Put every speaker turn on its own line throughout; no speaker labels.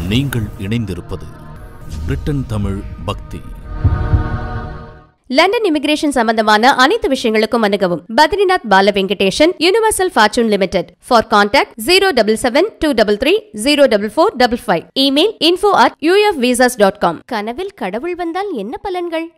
நீங்கள் இணைந்திருப்பது பிரிட்டன் தமிழ் பக்தி
லண்டன் இமிகிரேஷன் சம்பந்தமான அனைத்து விஷயங்களுக்கும் அணுகவும் Badrinath Bala Venkatesan Universal Fortune Limited for contact zero double seven two double three zero double four double five email info at UF visas dot com கனவில் கடவுள் வந்தால் என்ன பலன்கள்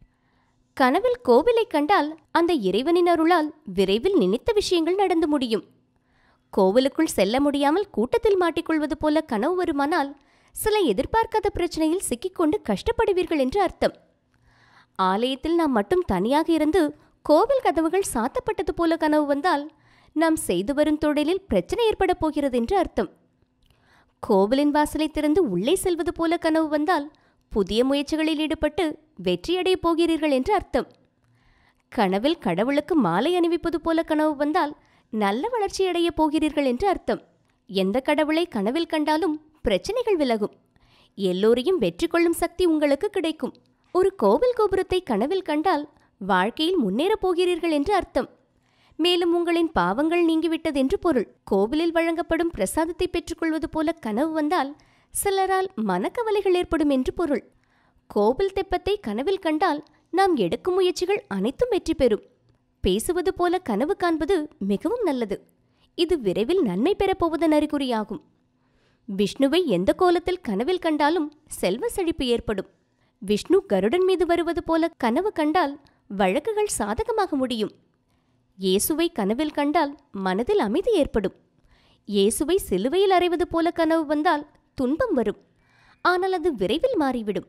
கனவில் கோவிலை கண்டால் அந்த இறைவனின் அருளால் விரைவில் நினைத்த விஷயங்கள் நடந்து முடியும் கோவிலுக்குள் செல்ல முடியாமல் கூட்டத்தில் மாட்டிக்கொள்வது போல கனவு வருமானால் சில எதிர்பார்க்காத பிரச்சனையில் சிக்கிக்கொண்டு கஷ்டப்படுவீர்கள் என்று அர்த்தம் ஆலயத்தில் நாம் மட்டும் தனியாக இருந்து கோவில் கதவுகள் சாத்தப்பட்டது போல கனவு வந்தால் நாம் செய்து வரும் தொழிலில் பிரச்சனை ஏற்படப் போகிறது என்று அர்த்தம் கோவிலின் வாசலை திறந்து உள்ளே செல்வது போல கனவு வந்தால் புதிய முயற்சிகளில் ஈடுபட்டு வெற்றியடையப் போகிறீர்கள் என்று அர்த்தம் கனவில் கடவுளுக்கு மாலை அணிவிப்பது போல கனவு வந்தால் நல்ல வளர்ச்சியடையப் போகிறீர்கள் என்று அர்த்தம் எந்த கடவுளை கனவில் கண்டாலும் பிரச்சனைகள் விலகும் எல்லோரையும் வெற்றி கொள்ளும் சக்தி உங்களுக்கு கிடைக்கும் ஒரு கோவில் கோபுரத்தை கனவில் கண்டால் வாழ்க்கையில் முன்னேறப் போகிறீர்கள் என்று அர்த்தம் மேலும் உங்களின் பாவங்கள் நீங்கிவிட்டது என்று பொருள் கோவிலில் வழங்கப்படும் பிரசாதத்தை பெற்றுக்கொள்வது போல கனவு வந்தால் சிலரால் மனக்கவலைகள் ஏற்படும் என்று பொருள் கோவில் தெப்பத்தை கனவில் கண்டால் நாம் எடுக்கும் முயற்சிகள் அனைத்தும் வெற்றி பெறும் பேசுவது போல கனவு காண்பது மிகவும் நல்லது இது விரைவில் நன்மை பெறப்போவதன் அறிகுறியாகும் விஷ்ணுவை எந்த கோலத்தில் கனவில் கண்டாலும் செல்வ செழிப்பு ஏற்படும் விஷ்ணு கருடன் மீது வருவது போல கனவு கண்டால் வழக்குகள் சாதகமாக முடியும் இயேசுவை கனவில் கண்டால் மனதில் அமைதி ஏற்படும் இயேசுவை சிலுவையில் அறைவது போல கனவு வந்தால் துன்பம் வரும் ஆனால் அது விரைவில் மாறிவிடும்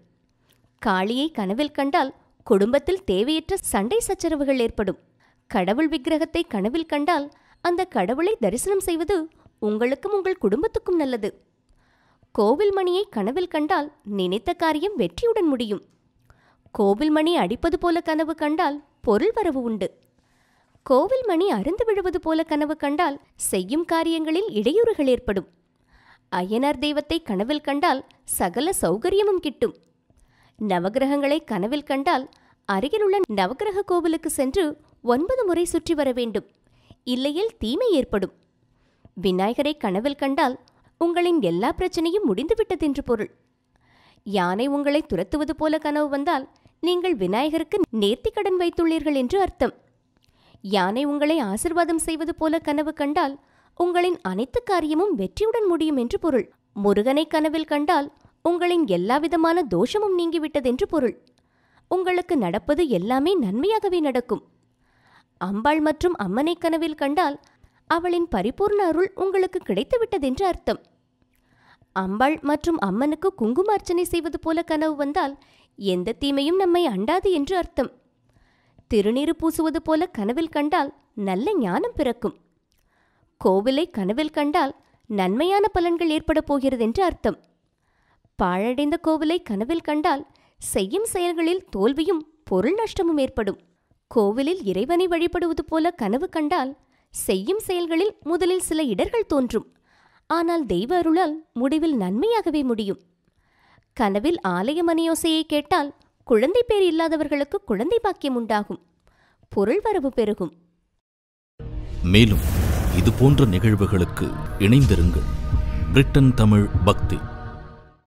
காளியை கனவில் கண்டால் குடும்பத்தில் தேவையற்ற சண்டை சச்சரவுகள் ஏற்படும் கடவுள் விக்கிரகத்தை கனவில் கண்டால் அந்த கடவுளை தரிசனம் செய்வது உங்களுக்கும் உங்கள் குடும்பத்துக்கும் நல்லது கோவில் மணியை கனவில் கண்டால் நினைத்த காரியம் வெற்றியுடன் முடியும் கோவில் மணி அடிப்பது போல கனவு கண்டால் பொருள் வரவு உண்டு கோவில் மணி அருந்து விழுவது போல கனவு கண்டால் செய்யும் காரியங்களில் இடையூறுகள் ஏற்படும் அய்யனார் தெய்வத்தை கனவில் கண்டால் சகல சௌகரியமும் கிட்டும் நவகிரகங்களை கனவில் கண்டால் அருகிலுள்ள நவகிரக கோவிலுக்கு சென்று ஒன்பது முறை சுற்றி வர வேண்டும் இல்லையில் தீமை ஏற்படும் விநாயகரை கனவில் கண்டால் உங்களின் எல்லா பிரச்சனையும் முடிந்துவிட்டதென்று பொருள் யானை உங்களை துரத்துவது போல கனவு வந்தால் நீங்கள் விநாயகருக்கு நேர்த்திக் கடன் வைத்துள்ளீர்கள் என்று அர்த்தம் யானை உங்களை ஆசிர்வாதம் செய்வது போல கனவு கண்டால் உங்களின் அனைத்து காரியமும் வெற்றியுடன் முடியும் என்று பொருள் முருகனை கனவில் கண்டால் உங்களின் எல்லாவிதமான தோஷமும் நீங்கிவிட்டதென்று பொருள் உங்களுக்கு நடப்பது எல்லாமே நன்மையாகவே நடக்கும் அம்பாள் மற்றும் அம்மனை கனவில் கண்டால் அவளின் பரிபூர்ண அருள் உங்களுக்கு கிடைத்துவிட்டதென்று அர்த்தம் அம்பாள் மற்றும் அம்மனுக்கு குங்கும அர்ச்சனை செய்வது போல கனவு வந்தால் எந்த தீமையும் நம்மை அண்டாது என்று அர்த்தம் திருநீறு பூசுவது போல கனவில் கண்டால் நல்ல ஞானம் பிறக்கும் கோவிலை கனவில் கண்டால் நன்மையான பலன்கள் ஏற்பட போகிறது என்று அர்த்தம் பாழடைந்த கோவிலை கனவில் கண்டால் செய்யும் செயல்களில் தோல்வியும் பொருள் நஷ்டமும் ஏற்படும் கோவிலில் இறைவனை வழிபடுவது போல கனவு கண்டால் செய்யும் செயல்களில் முதலில் சில இடர்கள் தோன்றும் ஆனால் தெய்வ அருளால் முடிவில் நன்மையாகவே முடியும் கனவில் ஆலய மணியோசையை கேட்டால் குழந்தை பேர் இல்லாதவர்களுக்கு குழந்தை பாக்கியம் உண்டாகும் பொருள் வரவு பெருகும்
மேலும் இது போன்ற நிகழ்வுகளுக்கு இணைந்திருங்கள் பிரிட்டன் தமிழ் பக்தி